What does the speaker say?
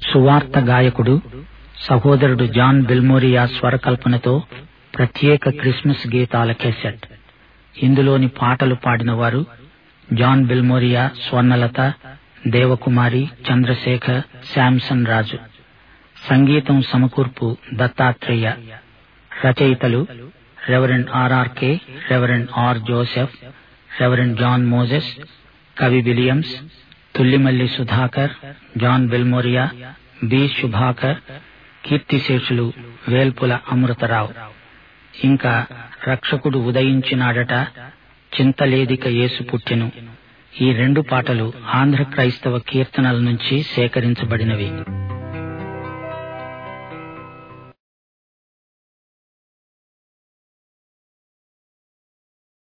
సువార్త గాయకుడు సహోదరుడు జాన్ బిల్మోరియా స్వరకల్పనతో ప్రత్యేక క్రిస్మస్ గీతాల కెసెట్ ఇందులోని పాటలు పాడినవారు జాన్ బిల్మోరియా స్వర్ణలత దేవకుమారి చంద్రశేఖర్ శాంసన్ రాజు సంగీతం సమకూర్పు దత్తాత్రేయ రచయితలు reverend R R K reverend R Joseph reverend John Moses కవి Williams Tullimalli Sudhakar John Bilimoria B Subhakar కీర్తిశేషులు వేల్పుల అమృతరావు ఇంకా రక్షకుడు ఉదయించినాడట చింతలేదిక యేసు పుట్టెను ఈ రెండు పాటలు ఆంధ్ర క్రైస్తవ కీర్తనల నుంచి సేకరించబడినవి